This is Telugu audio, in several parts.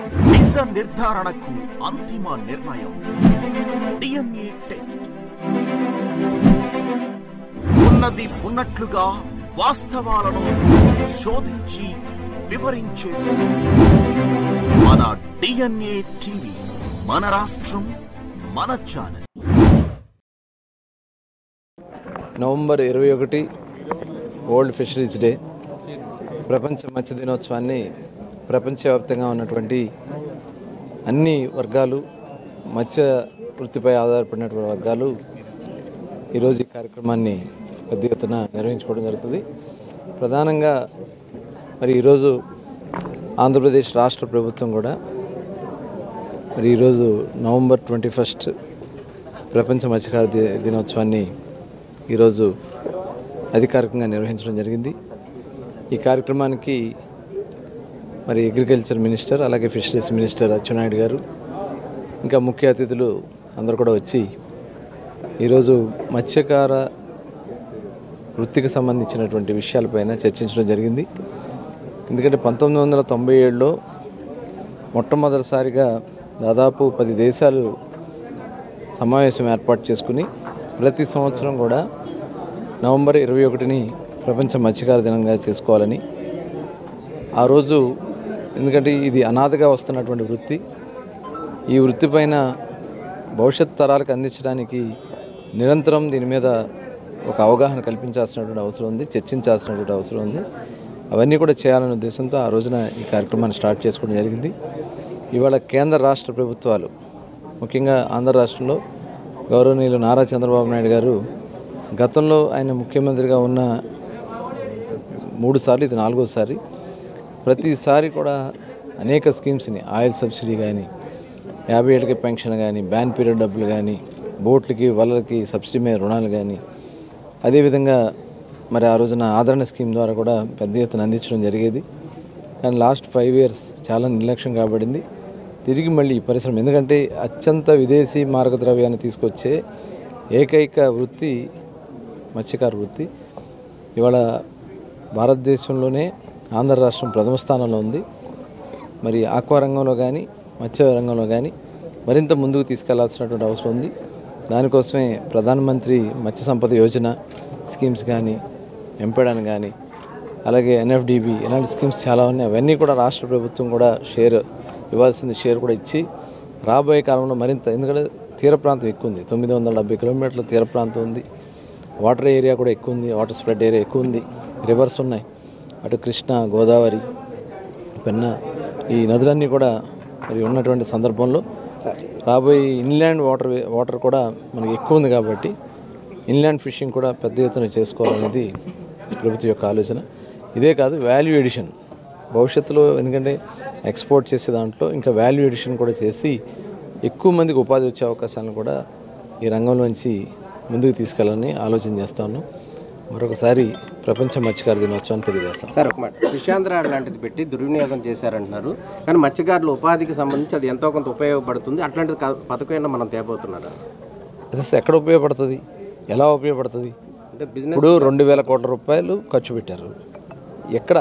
నిజ నిర్ధారణకు అంతిమ నిర్ణయం డిఎన్ఏ టెస్ట్ ఉన్నది ఉన్నట్లుగా వాస్తవాలను శోధించి వివరించే మన డిఎన్ఏ టీవీ మన రాష్ట్రం మన ఛానల్ నవంబర్ ఇరవై ఒకటి వరల్డ్ ఫిషరీస్ డే ప్రపంచ మత్స్య దినోత్సవాన్ని ప్రపంచవ్యాప్తంగా ఉన్నటువంటి అన్ని వర్గాలు మత్స్య వృత్తిపై ఆధారపడినటువంటి వర్గాలు ఈరోజు ఈ కార్యక్రమాన్ని పెద్ద ఎత్తున నిర్వహించుకోవడం జరుగుతుంది ప్రధానంగా మరి ఈరోజు ఆంధ్రప్రదేశ్ రాష్ట్ర ప్రభుత్వం కూడా మరి ఈరోజు నవంబర్ ట్వంటీ ఫస్ట్ ప్రపంచ మత్స్యకార ది- దినోత్సవాన్ని ఈరోజు అధికారికంగా నిర్వహించడం జరిగింది ఈ కార్యక్రమానికి మరి అగ్రికల్చర్ మినిస్టర్ అలాగే ఫిషరీస్ మినిస్టర్ అచ్చెన్నాయుడు గారు ఇంకా ముఖ్య అతిథులు అందరూ కూడా వచ్చి ఈరోజు మత్స్యకార వృత్తికి సంబంధించినటువంటి విషయాలపైన చర్చించడం జరిగింది ఎందుకంటే పంతొమ్మిది వందల తొంభై ఏడులో మొట్టమొదటిసారిగా దాదాపు పది దేశాలు సమావేశం ఏర్పాటు చేసుకుని ప్రతి సంవత్సరం కూడా నవంబర్ ఇరవై ఒకటిని ప్రపంచ మత్స్యకార దినంగా చేసుకోవాలని ఆ రోజు ఎందుకంటే ఇది అనాథగా వస్తున్నటువంటి వృత్తి ఈ వృత్తి పైన భవిష్యత్ తరాలకు అందించడానికి నిరంతరం దీని మీద ఒక అవగాహన కల్పించాల్సినటువంటి అవసరం ఉంది చర్చించాల్సినటువంటి అవసరం ఉంది అవన్నీ కూడా చేయాలనే ఉద్దేశంతో ఆ రోజున ఈ కార్యక్రమాన్ని స్టార్ట్ చేసుకోవడం జరిగింది ఇవాళ కేంద్ర రాష్ట్ర ప్రభుత్వాలు ముఖ్యంగా ఆంధ్ర రాష్ట్రంలో గౌరవనీయులు నారా చంద్రబాబు నాయుడు గారు గతంలో ఆయన ముఖ్యమంత్రిగా ఉన్న మూడు సార్లు ఇది నాలుగోసారి ప్రతిసారి కూడా అనేక స్కీమ్స్ని ఆయిల్ సబ్సిడీ కానీ యాభై ఏళ్ళకి పెన్షన్ కానీ బ్యాన్ పీరియడ్ డబ్బులు కానీ బోట్లకి వలలకి సబ్సిడీ మీద రుణాలు కానీ అదేవిధంగా మరి ఆ రోజున ఆదరణ స్కీమ్ ద్వారా కూడా పెద్ద ఎత్తున అందించడం జరిగేది కానీ లాస్ట్ ఫైవ్ ఇయర్స్ చాలా నిర్లక్ష్యం కాబడింది తిరిగి మళ్ళీ ఈ పరిశ్రమ ఎందుకంటే అత్యంత విదేశీ మార్గద్రవ్యాన్ని తీసుకొచ్చే ఏకైక వృత్తి మత్స్యకార వృత్తి ఇవాళ భారతదేశంలోనే ఆంధ్ర రాష్ట్రం ప్రథమ స్థానంలో ఉంది మరి ఆక్వా రంగంలో కానీ మత్స్య రంగంలో కానీ మరింత ముందుకు తీసుకెళ్లాల్సినటువంటి అవసరం ఉంది దానికోసమే ప్రధానమంత్రి మత్స్య సంపద యోజన స్కీమ్స్ కానీ ఎంపెడాన్ కానీ అలాగే ఎన్ఎఫ్డిబి ఇలాంటి స్కీమ్స్ చాలా ఉన్నాయి అవన్నీ కూడా రాష్ట్ర ప్రభుత్వం కూడా షేర్ ఇవ్వాల్సింది షేర్ కూడా ఇచ్చి రాబోయే కాలంలో మరింత ఎందుకంటే తీర ప్రాంతం ఎక్కువ ఉంది తొమ్మిది వందల డెబ్బై కిలోమీటర్ల తీర ప్రాంతం ఉంది వాటర్ ఏరియా కూడా ఎక్కువ ఉంది వాటర్ స్ప్రెడ్ ఏరియా ఎక్కువ ఉంది రివర్స్ ఉన్నాయి అటు కృష్ణ గోదావరి పెన్న ఈ నదులన్నీ కూడా మరి ఉన్నటువంటి సందర్భంలో రాబోయే ఇన్లాండ్ వాటర్ వాటర్ కూడా మనకి ఎక్కువ ఉంది కాబట్టి ఇన్లాండ్ ఫిషింగ్ కూడా పెద్ద ఎత్తున చేసుకోవాలనేది ప్రభుత్వం యొక్క ఆలోచన ఇదే కాదు వాల్యూ ఎడిషన్ భవిష్యత్తులో ఎందుకంటే ఎక్స్పోర్ట్ చేసే దాంట్లో ఇంకా వాల్యూ ఎడిషన్ కూడా చేసి ఎక్కువ మందికి ఉపాధి వచ్చే అవకాశాలను కూడా ఈ రంగంలోంచి ముందుకు తీసుకెళ్ళాలని ఆలోచన చేస్తా ఉన్నాం మరొకసారి ప్రపంచ మత్స్యకార దినోత్సవాన్ని తెలియజేస్తాం సార్ ఒక మాట విషాంధ్ర లాంటిది పెట్టి దుర్వినియోగం చేశారంటున్నారు కానీ మత్స్యకారుల ఉపాధికి సంబంధించి అది ఎంతో కొంత ఉపయోగపడుతుంది అట్లాంటి క- పథకం ఏమన్నా మనం తేబోతున్నారా అది అసలు ఎక్కడ ఉపయోగపడుతుంది ఎలా ఉపయోగపడుతుంది అంటే బిజినెస్ ఇప్పుడు రెండు వేల కోట్ల రూపాయలు ఖర్చు పెట్టారు ఎక్కడ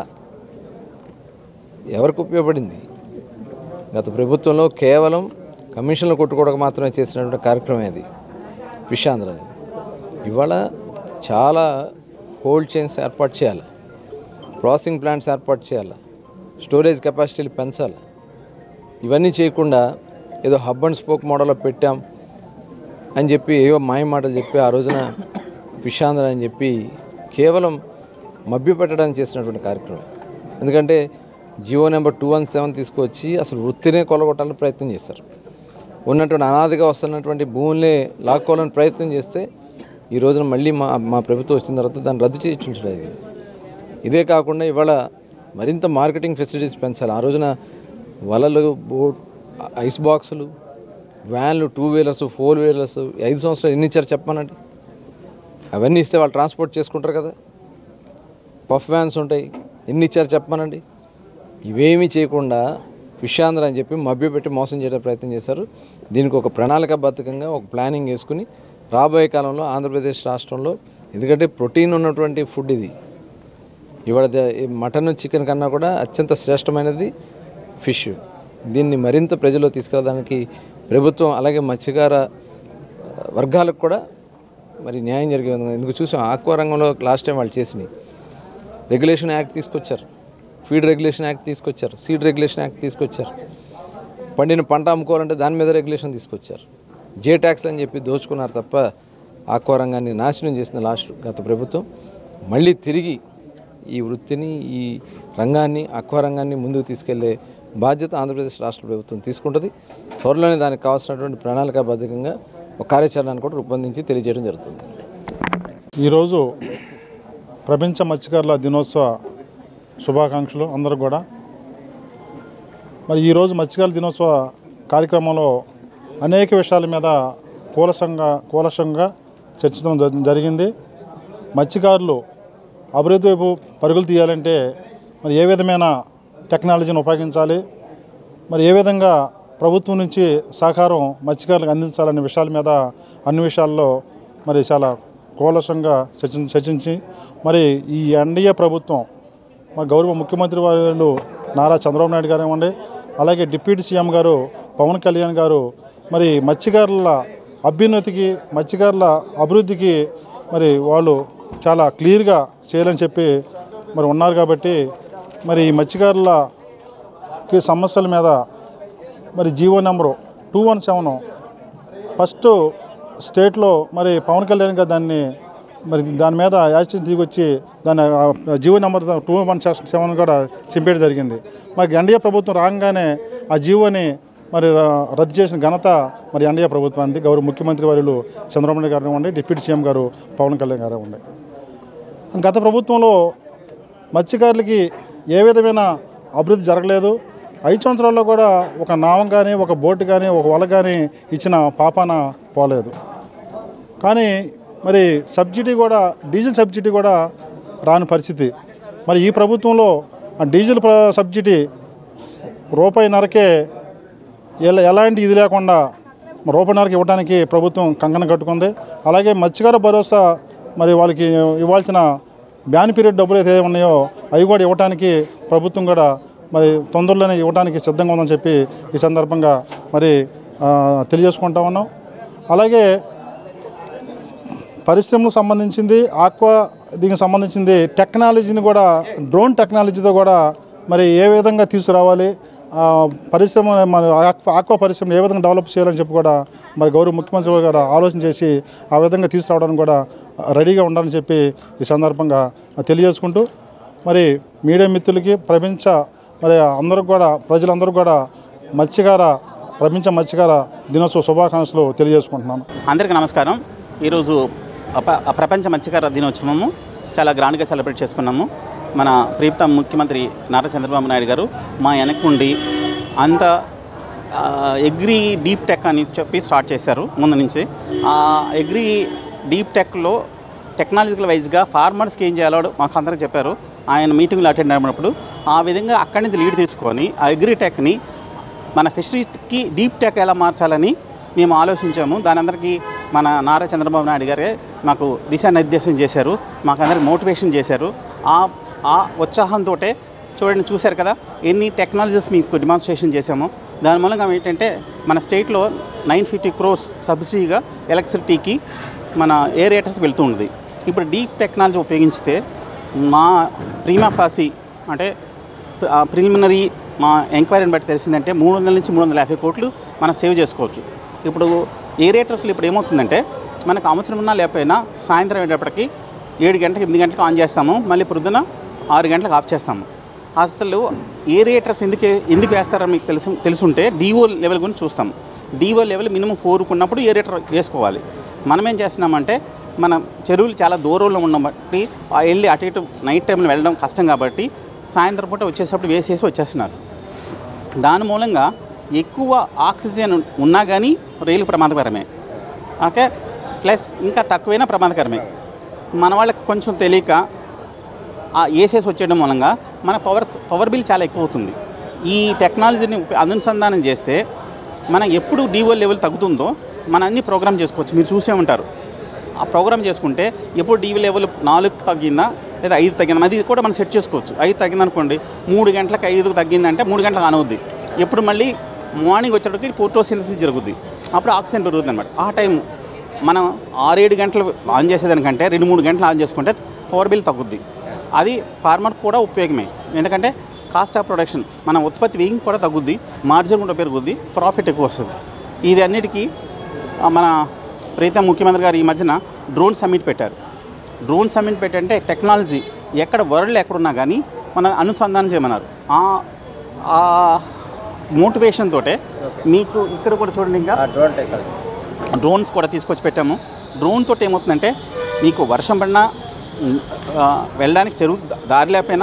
ఎవరికి ఉపయోగపడింది గత ప్రభుత్వంలో కేవలం కమిషన్లు కొట్టుకోవడానికి మాత్రమే చేసినటువంటి కార్యక్రమం అది విషాంధ్ర అనేది ఇవాళ చాలా కోల్డ్ చైన్స్ ఏర్పాటు చేయాలి ప్రాసెసింగ్ ప్లాంట్స్ ఏర్పాటు చేయాలి స్టోరేజ్ కెపాసిటీలు పెంచాలి ఇవన్నీ చేయకుండా ఏదో హబ్ అండ్ స్పోక్ మోడల్లో పెట్టాం అని చెప్పి ఏవో మాయ మాటలు చెప్పి ఆ రోజున విషాంధ్ర అని చెప్పి కేవలం మభ్య పెట్టడానికి చేసినటువంటి కార్యక్రమం ఎందుకంటే GO number two one seven తీసుకొచ్చి అసలు వృత్తినే కొలగొట్టాలని ప్రయత్నం చేశారు ఉన్నటువంటి అనాదిగా వస్తున్నటువంటి భూముల్ని లాక్కోవాలని ప్రయత్నం చేస్తే ఈ రోజున మళ్ళీ మా మా ప్రభుత్వం వచ్చిన తర్వాత దాన్ని రద్దు చేయించడం ఇది ఇదే కాకుండా ఇవాళ మరింత మార్కెటింగ్ ఫెసిలిటీస్ పెంచాలి ఆ రోజున వలలు బోట్ ఐస్ బాక్సులు వ్యాన్లు టూ వీలర్స్ ఫోర్ వీలర్స్ ఐదు సంవత్సరాలు ఎన్ని ఇచ్చారు చెప్పమనండి అవన్నీ ఇస్తే వాళ్ళు ట్రాన్స్పోర్ట్ చేసుకుంటారు కదా పఫ్ వ్యాన్స్ ఉంటాయి ఎన్ని ఇచ్చారు చెప్పమనండి ఇవేమీ చేయకుండా విషాంధ్ర అని చెప్పి మభ్యపెట్టి మోసం చేయడం ప్రయత్నం చేశారు దీనికి ఒక ప్రణాళికాబద్ధకంగా ఒక ప్లానింగ్ వేసుకుని రాబోయే కాలంలో ఆంధ్రప్రదేశ్ రాష్ట్రంలో ఎందుకంటే ప్రోటీన్ ఉన్నటువంటి ఫుడ్ ఇది ఇవాళ ద- ఈ మటన్ చికెన్ కన్నా కూడా అత్యంత శ్రేష్టమైనది ఫిష్ దీన్ని మరింత ప్రజల్లో తీసుకెళ్ళడానికి ప్రభుత్వం అలాగే మత్స్యకార ఆ, వర్గాలకు కూడా మరి న్యాయం జరిగే విధంగా ఎందుకు చూసాం ఆక్వా రంగంలో లాస్ట్ టైం వాళ్ళు చేసినాయి రెగ్యులేషన్ యాక్ట్ తీసుకొచ్చారు ఫీడ్ రెగ్యులేషన్ యాక్ట్ తీసుకొచ్చారు సీడ్ రెగ్యులేషన్ యాక్ట్ తీసుకొచ్చారు పండిన పంట అమ్ముకోవాలంటే దాని మీద రెగ్యులేషన్ తీసుకొచ్చారు జే ట్యాక్స్ అని చెప్పి దోచుకున్నారు తప్ప ఆక్వా రంగాన్ని నాశనం చేసిన లాస్ట్ గత ప్రభుత్వం మళ్ళీ తిరిగి ఈ వృత్తిని ఈ రంగాన్ని ఆక్వా రంగాన్ని ముందుకు తీసుకెళ్లే బాధ్యత ఆంధ్రప్రదేశ్ రాష్ట్ర ప్రభుత్వం తీసుకుంటుంది త్వరలోనే దానికి కావాల్సినటువంటి ప్రణాళికాబద్ధంగా ఒక కార్యాచరణను కూడా రూపొందించి తెలియజేయడం జరుగుతుంది ఈరోజు ప్రపంచ మత్స్యకారుల దినోత్సవ శుభాకాంక్షలు అందరూ కూడా మరి ఈరోజు మత్స్యకారుల దినోత్సవ కార్యక్రమంలో అనేక విషయాల మీద కూలసంగా కూలసంగా చర్చించడం జ- జరిగింది మత్స్యకారులు అభివృద్ధి వైపు పరుగులు తీయాలంటే మరి ఏ విధమైన టెక్నాలజీని ఉపయోగించాలి మరి ఏ విధంగా ప్రభుత్వం నుంచి సహకారం మత్స్యకారులకు అందించాలనే విషయాల మీద అన్ని విషయాల్లో మరి చాలా కూలసంగా చర్చి చర్చించి మరి ఈ ఎన్డీఏ ప్రభుత్వం మా గౌరవ ముఖ్యమంత్రి వారు నారా చంద్రబాబు నాయుడు గారు ఇవ్వండి అలాగే డిప్యూటీ సీఎం గారు పవన్ కళ్యాణ్ గారు మరి మత్స్యకారుల అభ్యున్నతికి మత్స్యకారుల అభివృద్ధికి మరి వాళ్ళు చాలా క్లియర్గా చేయాలని చెప్పి మరి ఉన్నారు కాబట్టి మరి ఈ మత్స్యకారులకి సమస్యల మీద మరి GO number two one seven first స్టేట్లో మరి పవన్ కళ్యాణ్ గారు దాన్ని మరి దాని మీద యాక్షన్ దిగొచ్చి దాని ఆ GO number two one seven కూడా చింపేయడం జరిగింది మరి ఎన్డీఏ ప్రభుత్వం రాగానే ఆ జీవోని మరి ర- రద్దు చేసిన ఘనత మరి ఎన్డీఏ ప్రభుత్వానికి గౌరవ ముఖ్యమంత్రి వర్యులు చంద్రబాబు నాయుడు గారు ఉండి డిప్యూటీ సీఎం గారు పవన్ కళ్యాణ్ గారు ఉండే గత ప్రభుత్వంలో మత్స్యకారులకి ఏ విధమైన అభివృద్ధి జరగలేదు ఐదు సంవత్సరాల్లో కూడా ఒక నావం కానీ ఒక బోటు కానీ ఒక వల కానీ ఇచ్చిన పాపాన పోలేదు కానీ మరి సబ్సిడీ కూడా డీజిల్ సబ్సిడీ కూడా రాని పరిస్థితి మరి ఈ ప్రభుత్వంలో ఆ డీజిల్ ప్ర- సబ్సిడీ రూపాయిన్నరకే ఎలా ఎలాంటి ఇది లేకుండా రూపాయిన్నరకి ఇవ్వడానికి ప్రభుత్వం కంకణం కట్టుకుంది అలాగే మత్స్యకార భరోసా మరి వాళ్ళకి ఇవ్వాల్సిన బ్యాన్ పీరియడ్ డబ్బులు అయితే ఉన్నాయో అవి కూడా ఇవ్వడానికి ప్రభుత్వం కూడా మరి తొందరలోనే ఇవ్వడానికి సిద్ధంగా ఉందని చెప్పి ఈ సందర్భంగా మరి ఆ, తెలియజేసుకుంటా ఉన్నాం అలాగే పరిశ్రమలకు సంబంధించింది ఆక్వా దీనికి సంబంధించింది టెక్నాలజీని కూడా డ్రోన్ టెక్నాలజీతో కూడా మరి ఏ విధంగా తీసుకురావాలి ఆ, పరిశ్రమ మన ఆక్వా ఆక్వా పరిశ్రమ ఏ విధంగా డెవలప్ చేయాలని చెప్పి కూడా మరి గౌరవ ముఖ్యమంత్రి గారు ఆలోచన చేసి ఆ విధంగా తీసుకురావడానికి కూడా రెడీగా ఉండాలని చెప్పి ఈ సందర్భంగా తెలియజేసుకుంటూ మరి మీడియా మిత్రులకి ప్రపంచ మరి అందరికి కూడా ప్రజలందరూ కూడా మత్స్యకార ప్రపంచ మత్స్యకార దినోత్సవ శుభాకాంక్షలు తెలియజేసుకుంటున్నాను అందరికీ నమస్కారం ఈరోజు అప- ప్రపంచ మత్స్యకార దినోత్సవము చాలా గ్రాండ్గా సెలబ్రేట్ చేసుకున్నాము మన ప్రీత ముఖ్యమంత్రి నారా చంద్రబాబు నాయుడు గారు మా వెనక్కుండి అంత ఆ, ఎగ్రీ డీప్ టెక్ అని చెప్పి స్టార్ట్ చేశారు ముందు నుంచి ఆ ఎగ్రీ డీప్ టెక్లో టెక్నాలజికల్ వైజ్గా ఫార్మర్స్కి ఏం చేయాలో మాకు అందరికీ చెప్పారు ఆయన మీటింగ్లో అటెండ్ అయినప్పుడు ఆ విధంగా అక్కడి నుంచి లీడ్ తీసుకొని ఆ ఎగ్రీ టెక్ని మన ఫెసిలిటీకి డీప్ టెక్ ఎలా మార్చాలని మేము ఆలోచించాము దాని అందరికీ మన నారా చంద్రబాబు నాయుడు గారే మాకు దిశానిర్దేశం చేశారు మాకు అందరికి మోటివేషన్ చేశారు ఆ ఆ ఉత్సాహంతో చూడండి చూశారు కదా ఎన్ని టెక్నాలజీస్ మీకు డిమాన్స్ట్రేషన్ చేశామో దాని మూలంగా ఏంటంటే మన స్టేట్లో నైన్ ఫిఫ్టీ క్రోర్స్ సబ్సిడీగా ఎలక్ట్రిసిటీకి మన ఏరియేటర్స్ వెళ్తూ ఉన్నది ఇప్పుడు డీప్ టెక్నాలజీ ఉపయోగించితే మా ప్రీమా ఫాసి అంటే ప్రిలిమినరీ మా ఎంక్వైరీని బట్టి తెలిసిందంటే మూడు వందల నుంచి మూడు వందల యాభై కోట్లు మనం సేవ్ చేసుకోవచ్చు ఇప్పుడు ఏరియేటర్స్లో ఇప్పుడు ఏమవుతుందంటే మనకు అవసరం ఉన్నా లేకపోయినా సాయంత్రం అయ్యేటప్పటికి ఏడు గంటలకు ఎనిమిది గంటలకు ఆన్ చేస్తాము మళ్ళీ పొద్దున ఆరు గంటలకు ఆఫ్ చేస్తాము అసలు ఏరియేటర్స్ ఎందుకు ఎందుకు వేస్తారని మీకు తెలుసు తెలుసుంటే డిఓ లెవెల్ గురించి చూస్తాం డిఓ లెవెల్ మినిమం ఫోర్కు ఉన్నప్పుడు ఏరియేటర్ వేసుకోవాలి మనం ఏం చేస్తున్నామంటే మన చెరువులు చాలా దూరంలో ఉన్న బట్టి ఆ వెళ్ళి అటు ఇటు నైట్ టైంలో వెళ్ళడం కష్టం కాబట్టి సాయంత్రం పూట వచ్చేటప్పుడు వేసేసి వచ్చేస్తున్నారు దాని మూలంగా ఎక్కువ ఆక్సిజన్ ఉన్నా కానీ రైలు ప్రమాదకరమే ఓకే ప్లస్ ఇంకా తక్కువైనా ప్రమాదకరమే మన వాళ్ళకి కొంచెం తెలియక ఆ ఏసెస్ వచ్చేయడం మూలంగా మన పవర్ పవర్ బిల్ చాలా ఎక్కువ అవుతుంది ఈ టెక్నాలజీని ఉప- అనుసంధానం చేస్తే మనం ఎప్పుడు డివో లెవెల్ తగ్గుతుందో మనం అన్ని ప్రోగ్రామ్ చేసుకోవచ్చు మీరు చూసే ఉంటారు ఆ ప్రోగ్రామ్ చేసుకుంటే ఎప్పుడు డీవీ లెవెల్ నాలుగు తగ్గిందా లేదా ఐదు తగ్గిందా అది కూడా మనం సెట్ చేసుకోవచ్చు ఐదు తగ్గిందనుకోండి మూడు గంటలకు ఐదుకు తగ్గిందంటే మూడు గంటలకు అనవుద్ది ఎప్పుడు మళ్ళీ మార్నింగ్ వచ్చేటప్పటికి ఫోటోసింథసిస్ జరుగుద్ది అప్పుడు ఆక్సిజన్ పెరుగుతుంది అనమాట ఆ టైం మనం ఆరేడు గంటలు ఆన్ చేసేదానికంటే రెండు మూడు గంటలు ఆన్ చేసుకుంటే పవర్ బిల్ తగ్గుద్ది అది ఫార్మర్ కూడా ఉపయోగమే ఎందుకంటే కాస్ట్ ఆఫ్ ప్రొడక్షన్ మన ఉత్పత్తి వ్యయం కూడా తగ్గుద్ది మార్జిన్ కూడా పెరుగుద్ది ప్రాఫిట్ ఎక్కువ వస్తుంది ఇది అన్నిటికీ ఆ, మన ప్రీతం ముఖ్యమంత్రి గారు ఈ మధ్యన డ్రోన్ సమ్మిట్ పెట్టారు డ్రోన్ సమ్మిట్ పెట్టంటే టెక్నాలజీ ఎక్కడ వరల్డ్ ఎక్కడున్నా కానీ మనం అనుసంధానం చేయమన్నారు ఆ ఆ మోటివేషన్ తోటే మీకు ఇక్కడ కూడా చూడండి ఇంకా ఆ డ్రోన్ టెక్నాలజీ డ్రోన్స్ కూడా తీసుకొచ్చి పెట్టాము డ్రోన్ తోటి ఏమవుతుందంటే మీకు వర్షం పడినా ఉమ్, ఆ, వెళ్ళడానికి చెరువు దారి లేకపోయినా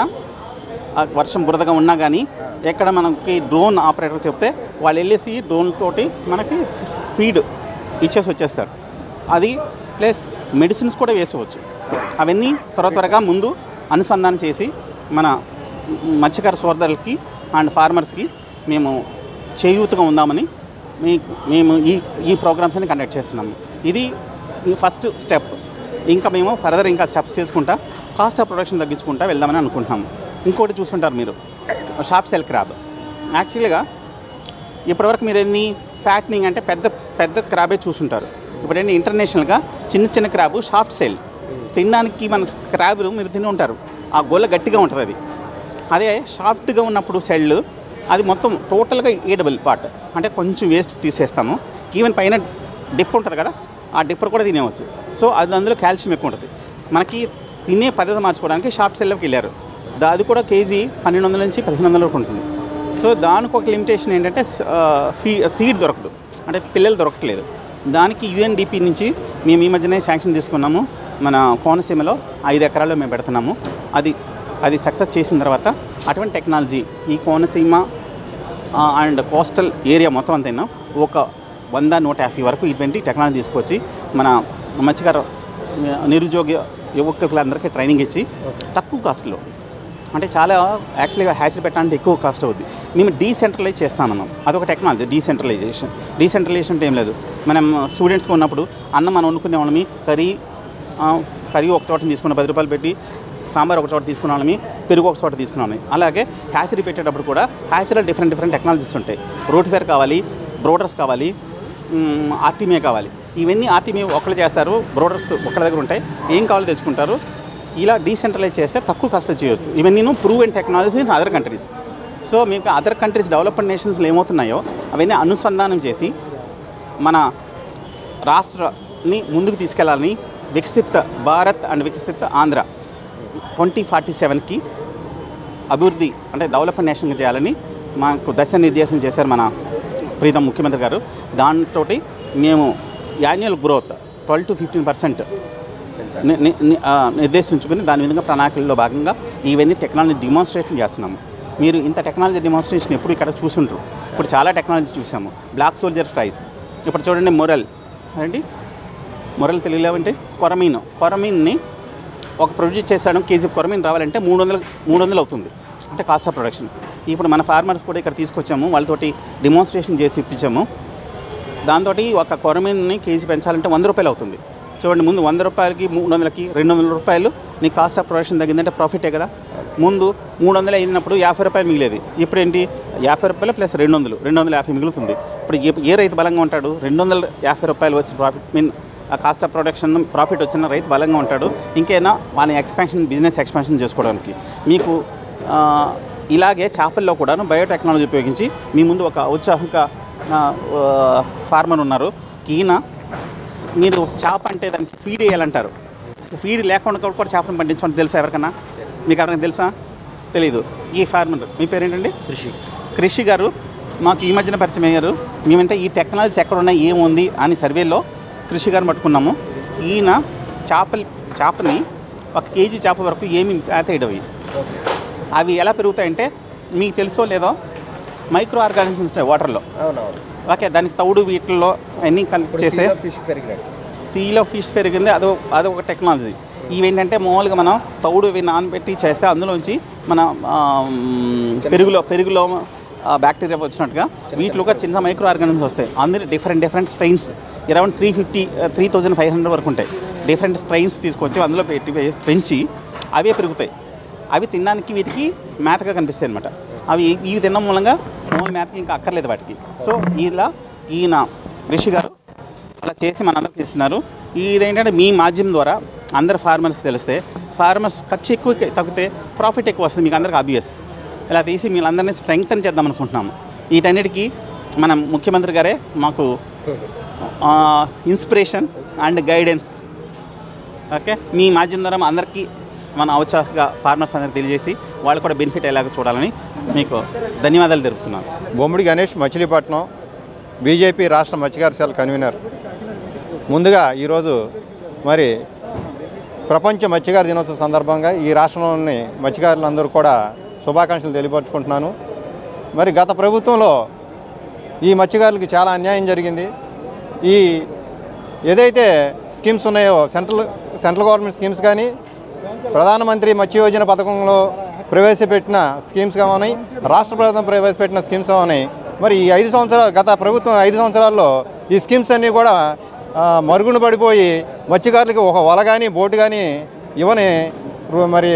ఆ వర్షం బురదగా ఉన్నా కానీ ఎక్కడ మనకి డ్రోన్ ఆపరేటర్ చెప్తే వాళ్ళు వెళ్ళేసి డ్రోన్ తోటి మనకి ఫీడ్ ఇచ్చేసి వచ్చేస్తారు అది ప్లస్ మెడిసిన్స్ కూడా వేసుకోవచ్చు అవన్నీ త్వర త్వరగా ముందు అనుసంధానం చేసి మన మత్స్యకార సోదరులకి అండ్ ఫార్మర్స్కి మేము చేయూతగా ఉందామని మీ మేము ఈ ఈ ప్రోగ్రామ్స్ అని కండక్ట్ చేస్తున్నాము ఇది ఈ ఫస్ట్ స్టెప్ ఇంకా మేము ఫర్దర్ ఇంకా స్టెప్స్ చేసుకుంటా కాస్ట్ ఆఫ్ ప్రొడక్షన్ తగ్గించుకుంటా వెళ్దామని అనుకుంటున్నాము ఇంకోటి చూస్తుంటారు మీరు షార్ప్ సెల్ క్రాబ్ యాక్చువల్గా ఇప్పటివరకు మీరు ఎన్ని ఫ్యాట్నింగ్ అంటే పెద్ద పెద్ద క్రాబే చూసుంటారు ఇప్పుడు ఏంటి ఇంటర్నేషనల్గా చిన్న చిన్న క్రాబ్ సాఫ్ట్ సెల్ తినడానికి మన క్రాబ్ మీరు తిని ఉంటారు ఆ గొల్ల గట్టిగా ఉంటుంది అది అదే సాఫ్ట్గా ఉన్నప్పుడు సెల్ అది మొత్తం టోటల్గా ఏడబుల్ పార్ట్ అంటే కొంచెం వేస్ట్ తీసేస్తాము ఈవెన్ పైన డిప్ ఉంటుంది కదా ఆ డిప్పర్ కూడా తినేవచ్చు సో అది అందులో కాల్షియం ఎక్కువ ఉంటుంది మనకి తినే పద్ధతి మార్చుకోవడానికి సాఫ్ట్ సెల్లోకి వెళ్ళారు దా- అది కూడా కేజీ పన్నెండు వందల నుంచి పదిహేను వందల వరకు ఉంటుంది సో దానికి ఒక లిమిటేషన్ ఏంటంటే ఆ, ఫీ సీడ్ దొరకదు అంటే పిల్లలు దొరకట్లేదు దానికి యుఎన్డిపి నుంచి మేము ఈ మధ్యనే శాంక్షన్ తీసుకున్నాము మన కోనసీమలో ఐదు ఎకరాల్లో మేము పెడుతున్నాము అది అది సక్సెస్ చేసిన తర్వాత అటువంటి టెక్నాలజీ ఈ కోనసీమ ఆ, అండ్ కోస్టల్ ఏరియా మొత్తం అంతైనా ఒక వంద నూట యాభై వరకు ఇటువంటి టెక్నాలజీ తీసుకొచ్చి మన మత్స్యకార ఆ, నిరుద్యోగ యువకులందరికీ ట్రైనింగ్ ఇచ్చి తక్కువ కాస్ట్లో అంటే చాలా యాక్చువల్గా హ్యాచరీ పెట్టడానికి ఎక్కువ కాస్ట్ అవుద్ది మేము డీసెంట్రలైజ్ చేస్తామన్నాం అదొక టెక్నాలజీ డీసెంట్రలైజేషన్ డీసెంట్రలైజేషన్ అంటే ఏం లేదు మనం స్టూడెంట్స్గా ఉన్నప్పుడు అన్నం మనం వండుకునే వాళ్ళమి కర్రీ ఆ, కర్రీ ఒక చోట తీసుకున్న పది రూపాయలు పెట్టి సాంబార్ ఒక చోట తీసుకున్న వాళ్ళమి పెరుగు ఒక చోట తీసుకున్న వాళ్ళమి అలాగే హ్యాచరీ పెట్టేటప్పుడు కూడా హ్యాచరీలో డిఫరెంట్ డిఫరెంట్ టెక్నాలజీస్ ఉంటాయి రోటిఫేర్ కావాలి బ్రోడర్స్ కావాలి మ్, ఆర్టీమే కావాలి ఇవన్నీ ఆర్టీమే ఒకళ్ళు చేస్తారు బ్రోడర్స్ ఒకళ్ళ దగ్గర ఉంటాయి ఏం కావాలో తెచ్చుకుంటారు ఇలా డీసెంట్రలైజ్ చేస్తే తక్కువ కాస్ట్లో చేయొచ్చు ఇవన్నీ prove and technology in other countries so మీకు అదర్ కంట్రీస్ డెవలప్మెంట్ నేషన్స్లో ఏమవుతున్నాయో అవన్నీ అనుసంధానం చేసి మన రాష్ట్రాన్ని ముందుకు తీసుకెళ్లాలని Viksit Bharat and Viksit Andhra twenty forty సెవెన్కి అభివృద్ధి అంటే డెవలప్మెంట్ నేషన్గా చేయాలని మాకు దశ నిర్దేశం చేశారు మన ప్రీతం ముఖ్యమంత్రి గారు దాంతో మేము annual growth twelve to fifteen percent నిర్దేశించుకుని దాని విధంగా ప్రణాళికల్లో భాగంగా ఇవన్నీ టెక్నాలజీ డిమాన్స్ట్రేషన్ చేస్తున్నాము మీరు ఇంత టెక్నాలజీ డిమాన్స్ట్రేషన్ ఎప్పుడు ఇక్కడ చూసుంటారు ఇప్పుడు చాలా టెక్నాలజీ చూసాము బ్లాక్ సోల్జర్ ఫ్రైస్ ఇప్పుడు చూడండి మొరల్ ఏంటి మొరల్ తెలుగులో అంటే కొరమీన్ కొరమీన్ని ఒక ప్రొడ్యూస్ చేసాడు కేజీ కొరమీన్ రావాలంటే మూడు వందలు మూడు వందలు అవుతుంది అంటే కాస్ట్ ఆఫ్ ప్రొడక్షన్ ఇప్పుడు మన ఫార్మర్స్ కూడా ఇక్కడ తీసుకొచ్చాము వాళ్ళతోటి డిమాన్స్ట్రేషన్ చేసి ఇప్పించాము దాంతో ఒక కొరమీన్ని కేజీ పెంచాలంటే వంద రూపాయలు అవుతుంది చూడండి ముందు వంద రూపాయలకి మూడు వందలకి రెండు వందల రూపాయలు నీ కాస్ట్ ఆఫ్ ప్రొడక్షన్ తగ్గిందంటే ప్రాఫిటే కదా ముందు మూడు వందలు అయినప్పుడు యాభై రూపాయలు మిగిలేది ఇప్పుడు ఏంటి యాభై రూపాయలు ప్లస్ రెండు వందలు రెండు వందల యాభై మిగులుతుంది ఇప్పుడు ఏ ఏ రైతు బలంగా ఉంటాడు రెండు వందల యాభై రూపాయలు వచ్చిన ప్రాఫిట్ మీన్ ఆ కాస్ట్ ఆఫ్ ప్రొడక్షన్ ప్రాఫిట్ వచ్చిన రైతు బలంగా ఉంటాడు ఇంకైనా వాళ్ళ ఎక్స్పాన్షన్ బిజినెస్ ఎక్స్పాన్షన్ చేసుకోవడానికి మీకు ఆ, ఇలాగే చేపల్లో కూడాను బయోటెక్నాలజీ ఉపయోగించి మీ ముందు ఒక ఉత్సాహక ఆ, ఆ, ఫార్మర్ ఉన్నారు ఈయన స్- మీరు చేప అంటే దానికి ఫీడ్ వేయాలంటారు అసలు ఫీడ్ లేకుండా కూడా కూడా చేపను పండించడం తెలుసా ఎవరికన్నా మీకు ఎవరికైనా తెలుసా తెలీదు ఈ ఫార్మర్ మీ పేరేంటండి కృషి కృషి గారు మాకు ఈ మధ్యన పరిచయం అయ్యారు మేమంటే ఈ టెక్నాలజీస్ ఎక్కడ ఉన్నాయి ఏముంది అని సర్వేలో కృషి గారిని పట్టుకున్నాము ఈయన చేపలు చేపని ఒక కేజీ చేప వరకు ఏమి పేతేయడం అవి అవి ఎలా పెరుగుతాయంటే మీకు తెలుసో లేదో మైక్రో ఆర్గానిజమ్స్ ఉంటాయి వాటర్లో అవునవును ఓకే దానికి తౌడు వీటిల్లో అన్నీ కలిపి చేసే ఫిష్ పెరిగినట్టు సీలో ఫిష్ పెరిగింది అదో అదొక ఒక టెక్నాలజీ ఇవేంటంటే మామూలుగా మనం తౌడు ఇవి నానబెట్టి చేస్తే అందులోంచి మన ఆ, మ్, పెరుగులో పెరుగులో బ్యాక్టీరియా వచ్చినట్టుగా వీటిలో కూడా చిన్న మైక్రో ఆర్గానిజమ్స్ వస్తాయి అందులో different different strains around three fifty three thousand five hundred వరకు ఉంటాయి డిఫరెంట్ స్ట్రెయిన్స్ తీసుకొచ్చి అందులో పెట్టి పెంచి అవే పెరుగుతాయి అవి తినడానికి వీటికి మేతగా కనిపిస్తాయి అనమాట అవి ఇవి తినడం మూలంగా మామూలు మేతకి ఇంకా అక్కర్లేదు వాటికి సో ఇలా ఈయన రిషి గారు అలా చేసి మనందరికి ఇస్తున్నారు ఇదేంటంటే మీ మాధ్యమం ద్వారా అందరు ఫార్మర్స్ తెలిస్తే ఫార్మర్స్ ఖర్చు ఎక్కువ తగ్గితే ప్రాఫిట్ ఎక్కువ వస్తుంది మీకు అందరికి ఆబ్వియస్ ఇలా తీసి మీరందరినీ స్ట్రెంగ్తన్ చేద్దాం అనుకుంటున్నాము వీటన్నిటికీ మన ముఖ్యమంత్రి గారే మాకు ఇన్స్పిరేషన్ అండ్ గైడెన్స్ ఓకే మీ మాధ్యమం ద్వారా మా అందరికీ మన అవచాహగా ఫార్మర్స్ అందరికి తెలియజేసి వాళ్ళు కూడా బెనిఫిట్ ఎలాగో చూడాలని మీకు ధన్యవాదాలు తెలుపుతున్నాను బొమ్మిడి గణేష్ మచిలీపట్నం బీజేపీ రాష్ట్ర మత్స్యకార శాల కన్వీనర్ ముందుగా ఈరోజు మరి ప్రపంచ మత్స్యకార దినోత్సవం సందర్భంగా ఈ రాష్ట్రంలోని మత్స్యకారులందరూ కూడా శుభాకాంక్షలు తెలియపరుచుకుంటున్నాను మరి గత ప్రభుత్వంలో ఈ మత్స్యకారులకి చాలా అన్యాయం జరిగింది ఈ ఏదైతే స్కీమ్స్ ఉన్నాయో సెంట్రల్ సెంట్రల్ గవర్నమెంట్ స్కీమ్స్ కానీ ప్రధానమంత్రి మత్స్య యోజన పథకంలో ప్రవేశపెట్టిన స్కీమ్స్ కానీ రాష్ట్ర ప్రభుత్వం ప్రవేశపెట్టిన స్కీమ్స్ కానీ మరి ఈ ఐదు సంవత్సరాలు గత ప్రభుత్వం ఐదు సంవత్సరాల్లో ఈ స్కీమ్స్ అన్నీ కూడా ఆ, మరుగున పడిపోయి మత్స్యకారులకి ఒక వల కానీ బోటు కానీ ఇవని రు- మరి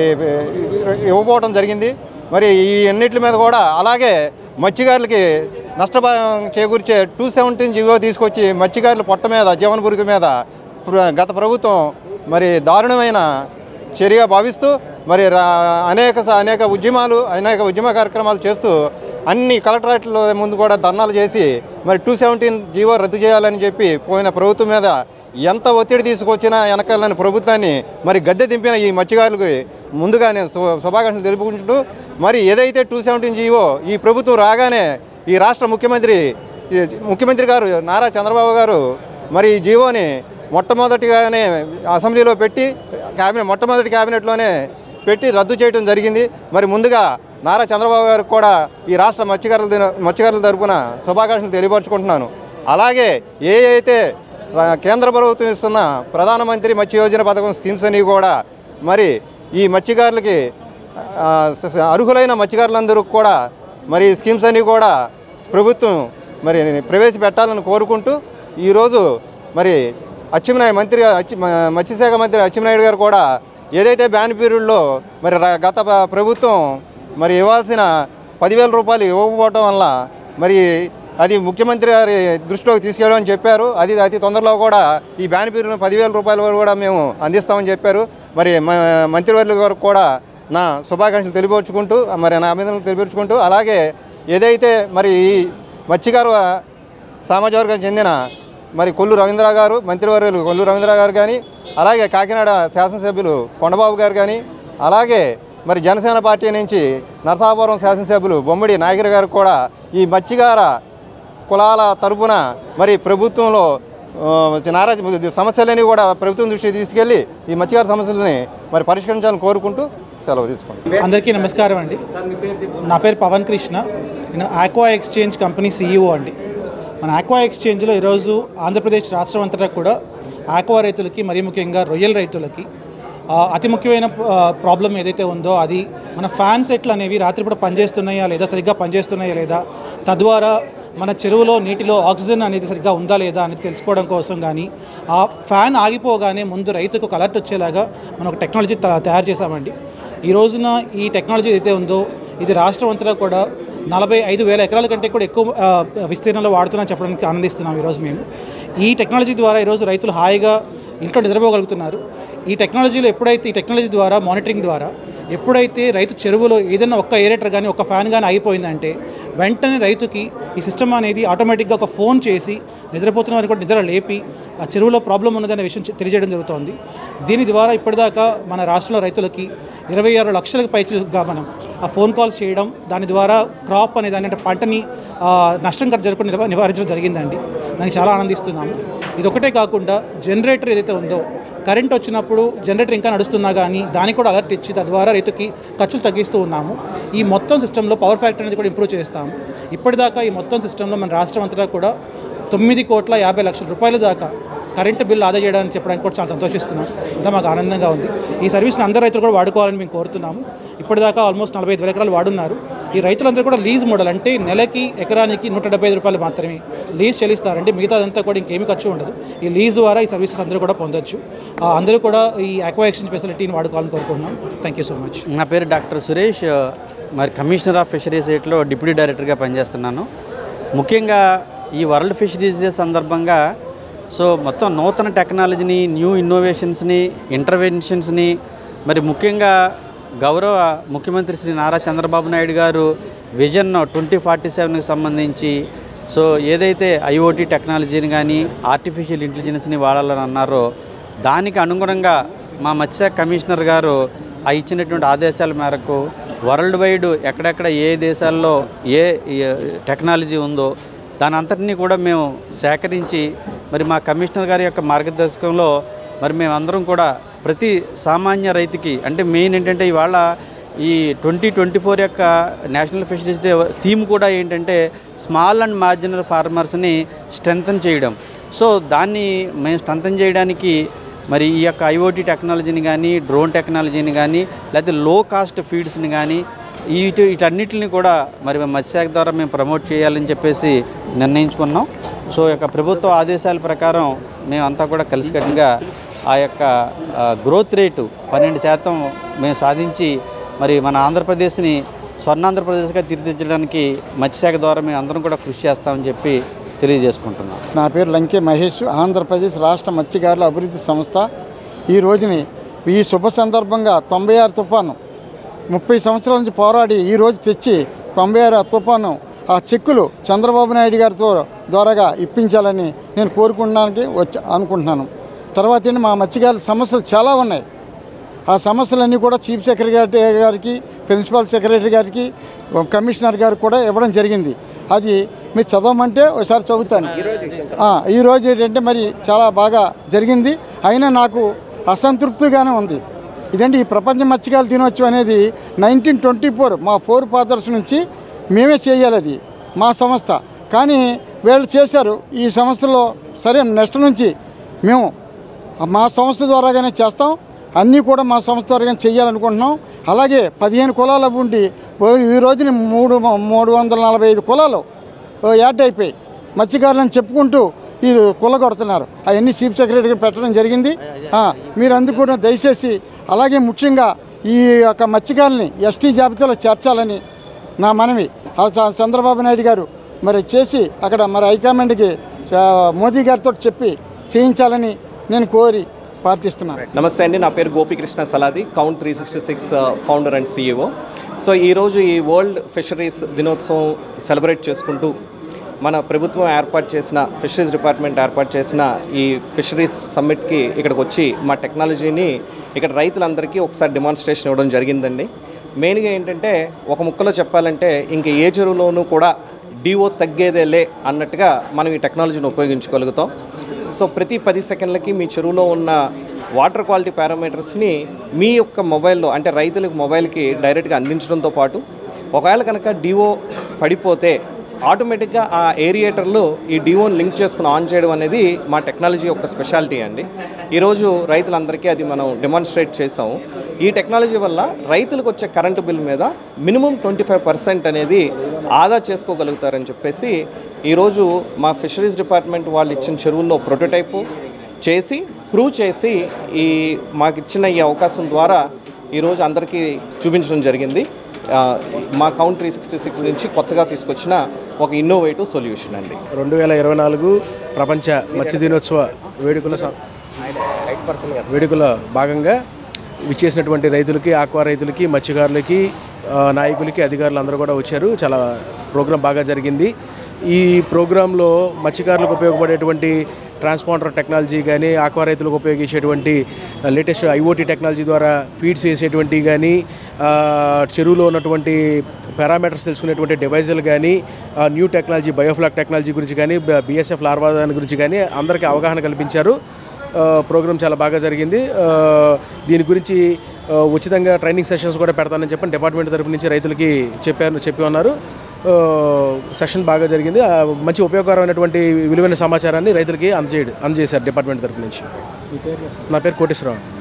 ఇవ్వబోవడం జరిగింది మరి ఈ అన్నిటి మీద కూడా అలాగే మత్స్యకారులకి నష్టభారం చేకూర్చే టూ సెవెంటీన్ జీవో తీసుకొచ్చి మత్స్యకారుల పొట్ట మీద జీవనభృతి మీద ప్ర- గత ప్రభుత్వం మరి దారుణమైన చర్యగా భావిస్తూ మరి రా అనేక స- అనేక ఉద్యమాలు అనేక ఉద్యమ కార్యక్రమాలు చేస్తూ అన్ని కలెక్టరేట్ల ముందు కూడా ధర్నాలు చేసి మరి టూ సెవెంటీన్ జీవో రద్దు చేయాలని చెప్పి పోయిన ప్రభుత్వం మీద ఎంత ఒత్తిడి తీసుకొచ్చినా వెనకాలని ప్రభుత్వాన్ని మరి గద్దె దింపిన ఈ మత్స్యకారులకు ముందుగా నేను శు- శుభాకాంక్షలు తెలుపుకుంటూ మరి ఏదైతే టూ సెవెంటీన్ జీవో ఈ ప్రభుత్వం రాగానే ఈ రాష్ట్ర ముఖ్యమంత్రి ఈ ముఖ్యమంత్రి గారు నారా చంద్రబాబు గారు మరి ఈ జీవోని మొట్టమొదటిగానే అసెంబ్లీలో పెట్టి క్యాబినెట్ మొట్టమొదటి క్యాబినెట్లోనే పెట్టి రద్దు చేయడం జరిగింది మరి ముందుగా నారా చంద్రబాబు గారికి కూడా ఈ రాష్ట్ర మత్స్యకారుల దిన మత్స్యకారుల తరపున శుభాకాంక్షలు తెలియపరచుకుంటున్నాను అలాగే ఏ అయితే రా- కేంద్ర ప్రభుత్వం ఇస్తున్న ప్రధానమంత్రి మత్స్య యోజన పథకం స్కీమ్స్ అన్నీ కూడా మరి ఈ మత్స్యకారులకి ఆ, స- స- అర్హులైన మత్స్యకారులందరూ కూడా మరి ఈ స్కీమ్స్ అన్నీ కూడా ప్రభుత్వం మరి ప్రవేశపెట్టాలని కోరుకుంటూ ఈరోజు మరి అచ్చెన్నాయుడు మంత్రి అచ్చి మ- మత్స్యశాఖ మంత్రి అచ్చెన్నాయుడు గారు కూడా ఏదైతే బ్యాన్ పీరియడ్లో మరి ర- గత ప- ప్రభుత్వం మరి ఇవ్వాల్సిన పదివేల రూపాయలు ఇవ్వకపోవటం వల్ల మరి అది ముఖ్యమంత్రి గారి దృష్టిలోకి తీసుకెళ్ళమని చెప్పారు అది అతి తొందరలో కూడా ఈ బ్యాన్ పీరియడ్ పదివేల రూపాయల వరకు కూడా మేము అందిస్తామని చెప్పారు మరి మ- మంత్రివర్యుల గారు కూడా నా శుభాకాంక్షలు తెలియపరుచుకుంటూ మరి నా అభినందనలు తెలియపరుచుకుంటూ అలాగే ఏదైతే మరి ఈ మత్స్యకారు సామాజిక వర్గానికి చెందిన మరి కొల్లు రవీంద్ర గారు మంత్రివర్యులు కొల్లు రవీంద్ర గారు కానీ అలాగే కాకినాడ శాసనసభ్యులు కొండబాబు గారు కానీ అలాగే మరి జనసేన పార్టీ నుంచి నరసాపురం శాసనసభ్యులు బొమ్మడి నాయకర్ గారు కూడా ఈ మత్స్యకార కులాల తరపున మరి ప్రభుత్వంలో ఆ, నారా సమస్యలన్నీ కూడా ప్రభుత్వం దృష్టికి తీసుకెళ్ళి ఈ మత్స్యకార సమస్యలని మరి పరిష్కరించాలని కోరుకుంటూ సెలవు తీసుకుంటాం అందరికీ నమస్కారం అండి నా పేరు పవన్ కృష్ణ నేను ఆక్వా ఎక్స్చేంజ్ కంపెనీ సీఈఓ అండి మన ఆక్వా ఎక్స్చేంజ్లో ఈరోజు ఆంధ్రప్రదేశ్ రాష్ట్రం అంతటా కూడా ఆక్వా రైతులకి మరీ ముఖ్యంగా రొయ్యల రైతులకి ఆ, అతి ముఖ్యమైన ప్రాబ్లం ఏదైతే ఉందో అది మన ఫ్యాన్ సెట్లు అనేవి రాత్రిపూట పనిచేస్తున్నాయా లేదా సరిగ్గా పనిచేస్తున్నాయా లేదా తద్వారా మన చెరువులో నీటిలో ఆక్సిజన్ అనేది సరిగ్గా ఉందా లేదా అనేది తెలుసుకోవడం కోసం కానీ ఆ ఫ్యాన్ ఆగిపోగానే ముందు రైతుకు ఒక అలర్ట్ వచ్చేలాగా మనం ఒక టెక్నాలజీ త- తయారు చేశామండి ఈ రోజున ఈ టెక్నాలజీ ఏదైతే ఉందో ఇది రాష్ట్రం అంతటా కూడా నలభై ఐదు వేల ఎకరాల కంటే కూడా ఎక్కువ ఆ, విస్తీర్ణంలో వాడుతున్నా చెప్పడానికి ఆనందిస్తున్నాం ఈరోజు మేము ఈ టెక్నాలజీ ద్వారా ఈరోజు రైతులు హాయిగా ఇంట్లో నిద్రపోగలుగుతున్నారు ఈ టెక్నాలజీలో ఎప్పుడైతే ఈ టెక్నాలజీ ద్వారా మానిటరింగ్ ద్వారా ఎప్పుడైతే రైతు చెరువులో ఏదైనా ఒక్క ఏరేటర్ కానీ ఒక ఫ్యాన్ కానీ అయిపోయిందంటే వెంటనే రైతుకి ఈ సిస్టమ్ అనేది ఆటోమేటిక్గా ఒక ఫోన్ చేసి నిద్రపోతున్న వారిని కూడా నిద్ర లేపి ఆ చెరువులో ప్రాబ్లం ఉన్నదనే విషయం చె- తెలియజేయడం జరుగుతోంది దీని ద్వారా ఇప్పటిదాకా మన రాష్ట్రంలో రైతులకి ఇరవై ఆరు లక్షలకు పైచుగా మనం ఆ ఫోన్ కాల్స్ చేయడం దాని ద్వారా క్రాప్ అనే దాని అంటే పంటని ఆ, నష్టం కర- జరగకుండా నివ- నివారించడం జరిగిందండి దానికి చాలా ఆనందిస్తున్నాము ఇది ఒకటే కాకుండా జనరేటర్ ఏదైతే ఉందో కరెంట్ వచ్చినప్పుడు జనరేటర్ ఇంకా నడుస్తున్నా కానీ దానికి కూడా అలర్ట్ ఇచ్చి తద్వారా రైతుకి ఖర్చులు తగ్గిస్తూ ఉన్నాము ఈ మొత్తం సిస్టంలో పవర్ ఫ్యాక్టర్ అనేది కూడా ఇంప్రూవ్ చేస్తాము ఇప్పటిదాకా ఈ మొత్తం సిస్టంలో మన రాష్ట్రం అంతటా కూడా తొమ్మిది కోట్ల యాభై లక్షల రూపాయల దాకా కరెంటు బిల్లు ఆదా చేయడానికి చెప్పడానికి కూడా చాలా సంతోషిస్తున్నాం ఇంత మాకు ఆనందంగా ఉంది ఈ సర్వీస్ని అందరు రైతులు కూడా వాడుకోవాలని మేము కోరుతున్నాము ఇప్పటిదాకా ఆల్మోస్ట్ నలభై ఐదు వేల ఎకరాలు వాడున్నారు ఈ రైతులందరూ కూడా లీజ్ మోడల్ అంటే నెలకి ఎకరానికి నూట డెబ్బై ఐదు రూపాయలు మాత్రమే లీజ్ చెల్లిస్తారండి మిగతాదంతా కూడా ఇంకేమీ ఖర్చు ఉండదు ఈ లీజ్ ద్వారా ఈ సర్వీసెస్ అందరూ కూడా పొందొచ్చు ఆ, అందరూ కూడా ఈ ఆక్వా ఎక్స్చేంజ్ ఫెసిలిటీని వాడుకోవాలని కోరుకుంటున్నాం థ్యాంక్ యూ సో మచ్ నా పేరు డాక్టర్ సురేష్ మరి కమిషనర్ ఆఫ్ ఫిషరీస్ ఎయిట్లో డిప్యూటీ డైరెక్టర్గా పనిచేస్తున్నాను ముఖ్యంగా ఈ వరల్డ్ ఫిషరీస్ డే సందర్భంగా సో మొత్తం నూతన టెక్నాలజీని న్యూ ఇన్నోవేషన్స్ని ఇంటర్వెన్షన్స్ని మరి ముఖ్యంగా గౌరవ ముఖ్యమంత్రి శ్రీ నారా చంద్రబాబు నాయుడు గారు విజన్ ట్వంటీ ఫార్టీ సెవెన్కి సంబంధించి సో ఏదైతే ఐఓటీ టెక్నాలజీని కానీ ఆర్టిఫిషియల్ ఇంటెలిజెన్స్ని వాడాలని అన్నారో దానికి అనుగుణంగా మా మత్స్య కమిషనర్ గారు ఆ ఇచ్చినటువంటి ఆదేశాల మేరకు వరల్డ్ వైడ్ ఎక్కడెక్కడ ఏ దేశాల్లో ఏ ఏ టెక్నాలజీ ఉందో దాని అంతటినీ కూడా మేము సేకరించి మరి మా కమిషనర్ గారి యొక్క మార్గదర్శకంలో మరి మేమందరం కూడా ప్రతి సామాన్య రైతుకి అంటే మెయిన్ ఏంటంటే ఇవాళ ఈ ట్వంటీ ట్వంటీ ఫోర్ యొక్క నేషనల్ ఫిషరీస్ డే థీమ్ కూడా ఏంటంటే స్మాల్ అండ్ మార్జినల్ ఫార్మర్స్ని స్ట్రెంగ్తన్ చేయడం సో దాన్ని మేము స్ట్రెంగ్తన్ చేయడానికి మరి ఈ యొక్క ఐఓటీ టెక్నాలజీని కానీ డ్రోన్ టెక్నాలజీని కానీ లేకపోతే లో కాస్ట్ ఫీడ్స్ని కానీ వీటి వీటన్నిటిని కూడా మరి మేము మత్స్యశాఖ ద్వారా మేము ప్రమోట్ చేయాలని చెప్పేసి నిర్ణయించుకున్నాం సో ఈ యొక్క ప్రభుత్వ ఆదేశాల ప్రకారం మేమంతా కూడా కలిసికట్టుగా ఆ యొక్క గ్రోత్ రేటు పన్నెండు శాతం మేము సాధించి మరి మన ఆంధ్రప్రదేశ్ని స్వర్ణాంధ్రప్రదేశ్గా తీర్చిదిద్దడానికి మత్స్యశాఖ ద్వారా మేము అందరం కూడా కృషి చేస్తామని చెప్పి తెలియజేసుకుంటున్నాం నా పేరు లంకే మహేష్ ఆంధ్రప్రదేశ్ రాష్ట్ర మత్స్యకారుల అభివృద్ధి సంస్థ ఈ రోజుని ఈ శుభ సందర్భంగా తొంభై ఆరు తుఫాను ముప్పై సంవత్సరాల నుంచి పోరాడి ఈ రోజు తెచ్చి తొంభై ఆరు తుఫాను ఆ చెక్కులు చంద్రబాబు నాయుడు గారితో ద్వారాగా ఇప్పించాలని నేను కోరుకుంటానికి వచ్చి అనుకుంటున్నాను తర్వాత ఏంటి మా మత్స్యకారుల సమస్యలు చాలా ఉన్నాయి ఆ సమస్యలన్నీ కూడా చీఫ్ సెక్రటరీ గారికి ప్రిన్సిపల్ సెక్రటరీ గారికి కమిషనర్ గారికి కూడా ఇవ్వడం జరిగింది అది మీరు చదవమంటే ఒకసారి చదువుతాను ఆ, ఈ రోజు ఏంటంటే మరి చాలా బాగా జరిగింది అయినా నాకు అసంతృప్తిగానే ఉంది ఇదంటే ఈ ప్రపంచ మత్స్యకారుల దినోత్సవం అనేది నైన్టీన్ ట్వంటీ ఫోర్ మా ఫోర్ ఫాదర్స్ నుంచి మేమే చేయాలి అది మా సంస్థ కానీ వీళ్ళు చేశారు ఈ సంస్థలో సరే నెక్స్ట్ నుంచి మేము మా సంస్థ ద్వారాగానే చేస్తాం అన్నీ కూడా మా సంస్థ ద్వారాగానే చేయాలనుకుంటున్నాం అలాగే పదిహేను కులాలు ఉండి ఓ- ఈ రోజున మూడు మూడు వందల నలభై ఐదు కులాలు ఓ యాడ్ అయిపోయి మత్స్యకారులను చెప్పుకుంటూ ఈ కుల కొడుతున్నారు అవన్నీ చీఫ్ సెక్రటరీ పెట్టడం జరిగింది ఆ, మీరు అందుకు కూడా దయచేసి అలాగే ముఖ్యంగా ఈ యొక్క మత్స్యకారుల్ని ఎస్టీ జాబితాలో చేర్చాలని నా మనవి ఆ చ- చంద్రబాబు నాయుడు గారు మరి చేసి అక్కడ మరి హైకమాండ్కి ఆ, మోదీ గారితో చెప్పి చేయించాలని నేను కోరి ప్రార్థిస్తున్నాను నమస్తే అండి నా పేరు Gopikrishna Saladi count three sixty six founder and CEO so ఈరోజు ఈ వరల్డ్ ఫిషరీస్ దినోత్సవం సెలబ్రేట్ చేసుకుంటూ మన ప్రభుత్వం ఏర్పాటు చేసిన ఫిషరీస్ డిపార్ట్మెంట్ ఏర్పాటు చేసిన ఈ ఫిషరీస్ సమ్మిట్కి ఇక్కడికి వచ్చి మా టెక్నాలజీని ఇక్కడ రైతులందరికీ ఒకసారి డెమాన్స్ట్రేషన్ ఇవ్వడం జరిగిందండి మెయిన్గా ఏంటంటే ఒక ముక్కలో చెప్పాలంటే ఇంక ఏ చెరువులోనూ కూడా డిఓ తగ్గేదేలే అన్నట్టుగా మనం ఈ టెక్నాలజీని ఉపయోగించుకోగలుగుతాం సో ప్రతి పది సెకండ్లకి మీ చెరువులో ఉన్న వాటర్ క్వాలిటీ పారామీటర్స్ని మీ యొక్క మొబైల్లో అంటే రైతులకు మొబైల్కి డైరెక్ట్గా అందించడంతో పాటు ఒకవేళ కనుక డిఓ పడిపోతే ఆటోమేటిక్గా ఆ ఏరియేటర్లో ఈ డిఓని లింక్ చేసుకుని ఆన్ చేయడం అనేది మా టెక్నాలజీ యొక్క స్పెషాలిటీ అండి ఈరోజు రైతులందరికీ అది మనం డెమాన్స్ట్రేట్ చేసాము ఈ టెక్నాలజీ వల్ల రైతులకు వచ్చే కరెంటు బిల్ మీద మినిమం ట్వంటీ ఫైవ్ పర్సెంట్ అనేది ఆదా చేసుకోగలుగుతారని చెప్పేసి ఈరోజు మా ఫిషరీస్ డిపార్ట్మెంట్ వాళ్ళు ఇచ్చిన చెరువుల్లో ప్రోటోటైపు చేసి ప్రూవ్ చేసి ఈ మాకు ఇచ్చిన ఈ అవకాశం ద్వారా ఈరోజు అందరికీ చూపించడం జరిగింది ఆ, మా కౌంట్ త్రీ సిక్స్టీ సిక్స్ నుంచి కొత్తగా తీసుకొచ్చిన ఒక ఇన్నోవేటివ్ సొల్యూషన్ అండి రెండు వేల ఇరవై నాలుగు ప్రపంచ మత్స్య దినోత్సవ వేడుకల స- వేడుకల భాగంగా విచ్చేసినటువంటి రైతులకి ఆక్వా రైతులకి మత్స్యకారులకి ఆ, నాయకులకి అధికారులు అందరూ కూడా వచ్చారు చాలా ప్రోగ్రాం బాగా జరిగింది ఈ ప్రోగ్రాంలో మత్స్యకారులకు ఉపయోగపడేటువంటి ట్రాన్స్పాండర్ టెక్నాలజీ కానీ ఆక్వా రైతులకు ఉపయోగించేటువంటి లేటెస్ట్ ఐఓటీ టెక్నాలజీ ద్వారా ఫీడ్స్ వేసేటువంటి కానీ ఆ, చెరువులో ఉన్నటువంటి పారామీటర్స్ తెలుసుకునేటువంటి డివైజులు కానీ ఆ, న్యూ టెక్నాలజీ బయోఫ్లాక్ టెక్నాలజీ గురించి కానీ బిఎస్ఎఫ్ లార్వా దాని గురించి కానీ అందరికీ అవగాహన కల్పించారు ఆ, ప్రోగ్రామ్ చాలా బాగా జరిగింది ఆ, దీని గురించి ఆ, ఉచితంగా ట్రైనింగ్ సెషన్స్ కూడా పెడతానని చెప్పి డిపార్ట్మెంట్ తరపు నుంచి రైతులకి చెప్పారు చెప్పి ఉన్నారు ఆ, సెషన్ బాగా జరిగింది ఆ, మంచి ఉపయోగకరమైనటువంటి విలువైన సమాచారాన్ని రైతులకి అందజేయడు అందజేశారు డిపార్ట్మెంట్ తరపు నుంచి నా పేరు కోటేశ్వరరావు